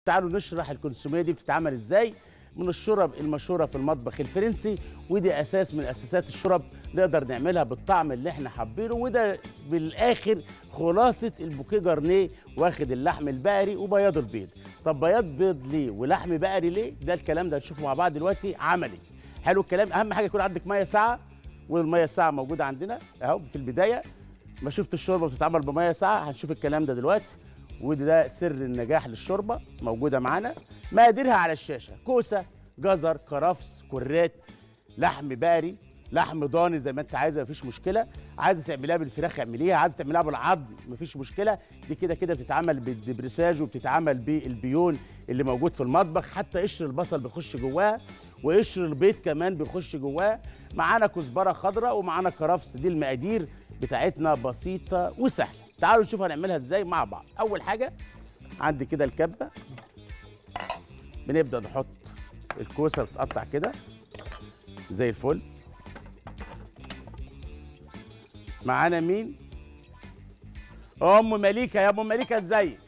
تعالوا نشرح الكونسوميه دي بتتعمل ازاي من الشرب المشهوره في المطبخ الفرنسي ودي اساس من اساسات الشرب نقدر نعملها بالطعم اللي احنا حابينه وده بالاخر خلاصه البوكيه جارنيه واخد اللحم البقري وبياض البيض طب بياض بيض ليه ولحم بقري ليه ده الكلام ده هنشوفه مع بعض دلوقتي عملي حلو الكلام اهم حاجه يكون عندك ميه ساعه والميه الساعه موجوده عندنا اهو في البدايه ما شفت الشوربه بتتعمل بميه ساعه هنشوف الكلام ده دلوقتي وده سر النجاح للشوربه موجوده معانا مقاديرها على الشاشه كوسه جزر كرفس كرات لحم بقري لحم ضاني زي ما انت عايزه مفيش مشكله عايزه تعمليها بالفراخ اعمليها عايزه تعمليها بالعظم مفيش مشكله دي كده كده بتتعمل بالدبرساج وبتتعمل بالبيون اللي موجود في المطبخ حتى قشر البصل بيخش جواها وقشر البيض كمان بيخش جواها معانا كزبره خضراء ومعانا كرفس دي المقادير بتاعتنا بسيطه وسهله تعالوا نشوف هنعملها ازاي مع بعض اول حاجه عندي كده الكبه بنبدا نحط الكوسه بتقطع كده زي الفل معانا مين ام مليكه يا ام مليكه ازيك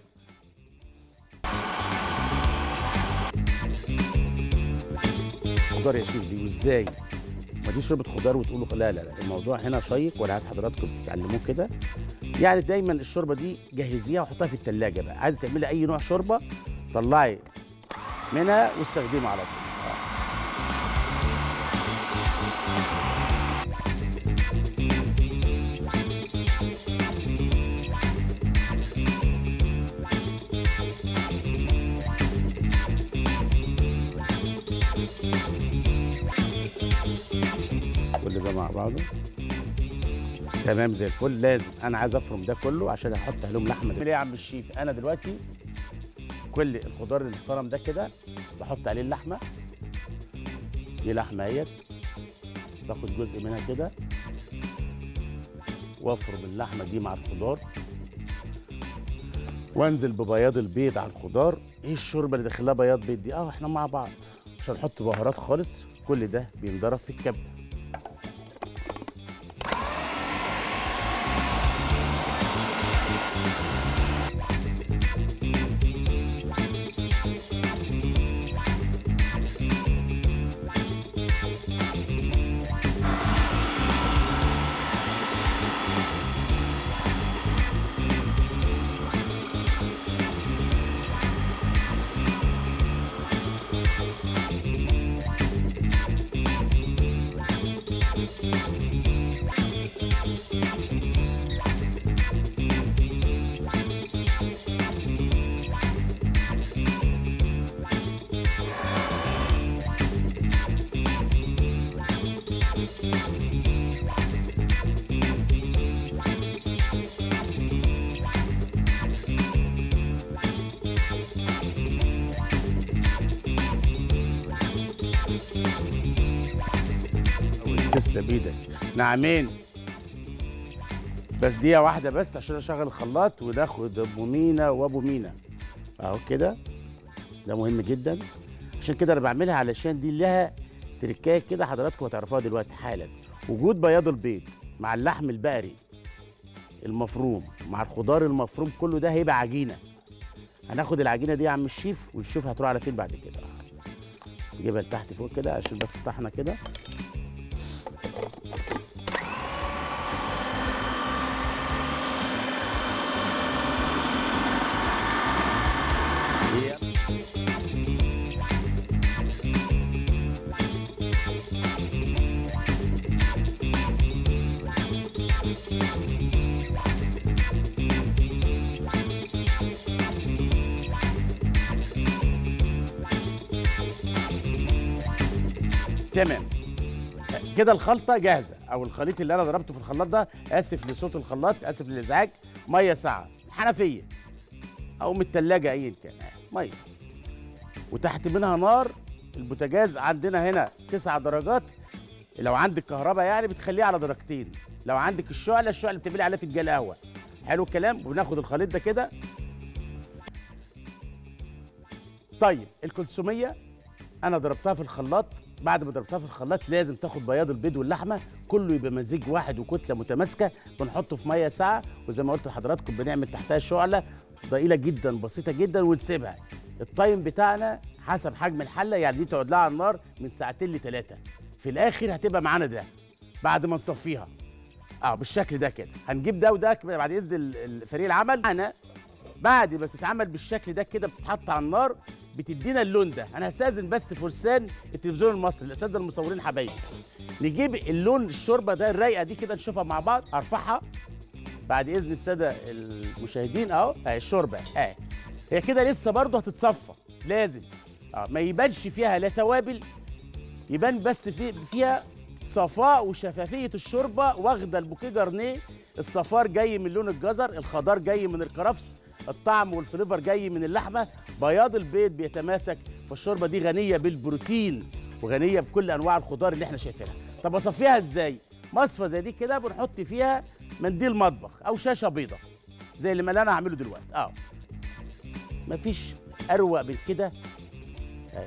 خضار يا شيخ دي وازاي ما دي شوربه خضار وتقولوا لا لا لا الموضوع هنا شيق وانا عايز حضراتكم تتعلموه كده يعني دايما الشوربه دي جهزيها وحطها في التلاجة بقى عايز تعملي اي نوع شوربه طلعي منها واستخدمها على طول كل ده مع بعضه تمام زي الفل لازم انا عايز افرم ده كله عشان احط عليهم لحمه ايه يا عم الشيف انا دلوقتي كل الخضار اللي اتفرم ده كده بحط عليه اللحمه دي لحمه اهيت باخد جزء منها كده وافرم اللحمه دي مع الخضار وانزل ببياض البيض على الخضار ايه الشوربه اللي داخلها بياض بيض دي اه احنا مع بعض مش هنحط بهارات خالص كل ده بينضرب في الكبه تسلم ايدك نعمين بس دقيقة واحدة بس عشان اشغل الخلاط وناخد ابو مينا وابو مينا اهو كده ده مهم جدا عشان كده انا بعملها علشان دي لها تركايه كده حضراتكم هتعرفوها دلوقتي حالا وجود بياض البيض مع اللحم البقري المفروم مع الخضار المفروم كله ده هيبقى عجينه هناخد العجينه دي يا عم الشيف ونشوف هتروح على فين بعد كده نجيبها لتحت فوق كده عشان بس طحنه كده تمام كده الخلطه جاهزه او الخليط اللي انا ضربته في الخلاط ده اسف لصوت الخلاط اسف للازعاج ميه ساعه حنفيه او من الثلاجه ايا كان ميه وتحت منها نار البوتاجاز عندنا هنا تسع درجات لو عندك كهرباء يعني بتخليها على درجتين لو عندك الشعله الشعله بتعملي عليها فنجان قهوه حلو الكلام وبناخد الخليط ده كده طيب الكونسوميه انا ضربتها في الخلاط بعد ما ضربتها في الخلاط لازم تاخد بياض البيض واللحمه كله يبقى مزيج واحد وكتله متماسكه بنحطه في ميه ساعه وزي ما قلت لحضراتكم بنعمل تحتها شعله ضئيله جدا بسيطه جدا ونسيبها التايم بتاعنا حسب حجم الحله يعني دي تقعد لها على النار من ساعتين لثلاثه في الاخر هتبقى معانا ده بعد ما نصفيها اه بالشكل ده كده هنجيب ده وده كده بعد اذن ال- ال- فريق العمل انا بعد ما بتتعمل بالشكل ده كده بتتحط على النار بتدينا اللون ده انا هستاذن بس فرسان التلفزيون المصري الاساتذه المصورين حبايبي نجيب اللون الشوربه ده الرايقه دي كده نشوفها مع بعض ارفعها بعد اذن الساده المشاهدين اهو اهي الشوربه اهي هي كده لسه برضه هتتصفى لازم اه ما يبانش فيها لا توابل يبان بس في فيها صفاء وشفافيه الشوربه واخده البوكيه جارنيه الصفار جاي من لون الجزر الخضار جاي من الكرفس الطعم والفليفر جاي من اللحمه بياض البيض بيتماسك فالشوربه دي غنيه بالبروتين وغنيه بكل انواع الخضار اللي احنا شايفينها طب اصفيها ازاي مصفى زي دي كده بنحط فيها منديل مطبخ او شاشه بيضه زي اللي انا هعمله دلوقتي اه مفيش اروق من كده أهي.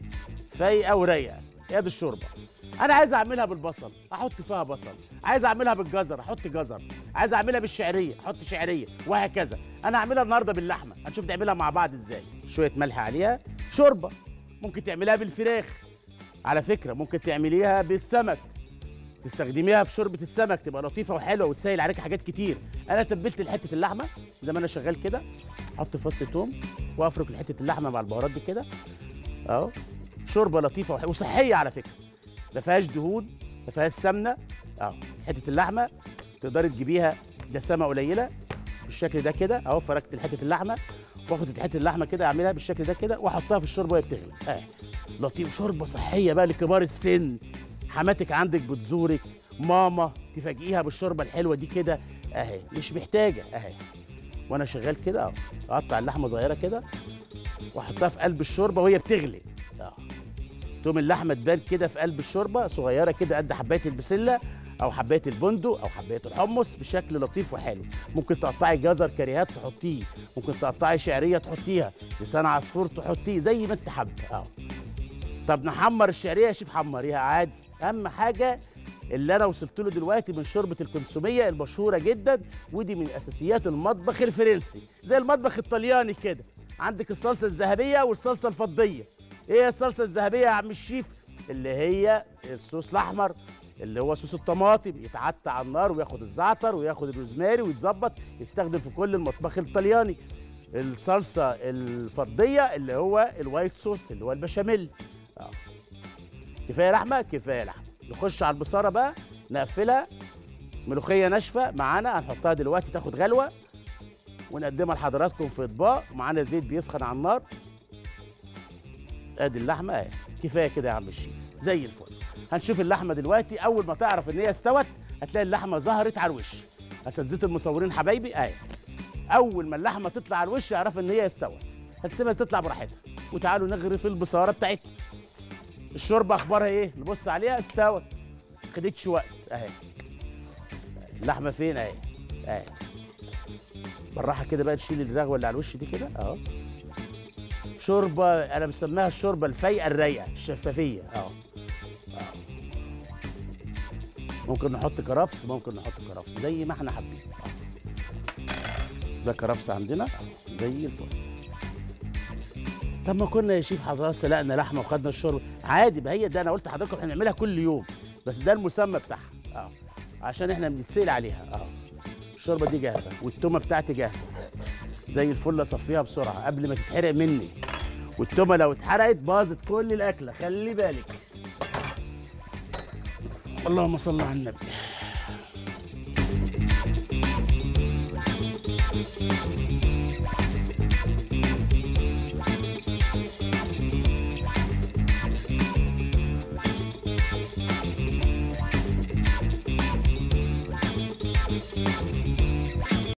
فايقه ورايقه هي دي الشوربه انا عايز اعملها بالبصل احط فيها بصل عايز اعملها بالجزر احط جزر عايز اعملها بالشعريه احط شعريه وهكذا انا هعملها النهارده باللحمه هنشوف نعملها مع بعض ازاي شويه ملح عليها شوربه ممكن تعمليها بالفراخ على فكره ممكن تعمليها بالسمك تستخدميها في شوربه السمك تبقى لطيفه وحلوه وتسهل عليك حاجات كتير انا تبلت حته اللحمه زي ما انا شغال كده احط فص توم وافرك حته اللحمه مع البهارات دي كده اهو شوربه لطيفه وح- وصحيه على فكره ما فيهاش دهون ما فيهاش سمنه اهو حته اللحمه تقدري تجيبيها دسامه قليله بالشكل ده كده اهو فركت حته اللحمه واخد حته اللحمه كده اعملها بالشكل ده كده واحطها في الشوربه وهي بتغلي اهي لطيف شوربه صحيه بقى لكبار السن حماتك عندك بتزورك ماما تفاجئيها بالشوربه الحلوه دي كده اهي مش محتاجه اهي وانا شغال كده اهو اقطع اللحمه صغيره كده واحطها في قلب الشوربه وهي بتغلي اه تقوم اللحمه تبان كده في قلب الشوربه صغيره كده قد حبايه البسله او حبايه البندق او حبايه الحمص بشكل لطيف وحلو ممكن تقطعي جزر كريهات تحطيه ممكن تقطعي شعريه تحطيها لسان عصفور تحطيه زي ما انت حابه اه طب نحمر الشعريه يا شيف حمريها عادي اهم حاجه اللي انا وصلت له دلوقتي من شوربه الكونسوميه المشهوره جدا ودي من اساسيات المطبخ الفرنسي زي المطبخ الطلياني كده عندك الصلصه الذهبيه والصلصه الفضيه ايه الصلصه الذهبيه يا عم الشيف اللي هي الصوص الاحمر اللي هو صوص الطماطم يتعتى على النار وياخد الزعتر وياخد الروزماري ويتظبط يستخدم في كل المطبخ الطلياني الصلصه الفضيه اللي هو الوايت صوص اللي هو البشاميل اه كفايه لحمه كفايه لحمه نخش على البصاره بقى نقفلها ملوخيه ناشفه معانا هنحطها دلوقتي تاخد غلوه ونقدمها لحضراتكم في اطباق معانا زيت بيسخن على النار ادي اللحمه اهي كفايه كده يا عم الشيف زي الفل هنشوف اللحمه دلوقتي اول ما تعرف ان هي استوت هتلاقي اللحمه ظهرت على الوش اساتذه المصورين حبايبي اهي اول ما اللحمه تطلع على الوش اعرف ان هي استوت هتسيبها تطلع براحتها وتعالوا نغرف البصاره بتاعتنا الشوربه اخبارها ايه نبص عليها استوت خدتش وقت اهي اللحمه فين اهي اهي بالراحه كده بقى نشيل الرغوه اللي على الوش دي كده اهو شوربه انا بسميها الشوربه الفايقه الرايقه الشفافيه اهو أهو. ممكن نحط كرفس ممكن نحط كرفس زي ما احنا حابين أهو. ده كرفس عندنا أهو. زي الفل طب ما كنا يا شيف حضرتك سلقنا لحمه وخدنا الشوربه عادي ما هي ده انا قلت لحضراتكم احنا بنعملها كل يوم بس ده المسمى بتاعها اه عشان احنا بنتسال عليها اه الشوربه دي جاهزه والتومه بتاعتي جاهزه زي الفل اصفيها بسرعه قبل ما تتحرق مني والتومه لو اتحرقت باظت كل الاكله خلي بالك اللهم صل على النبي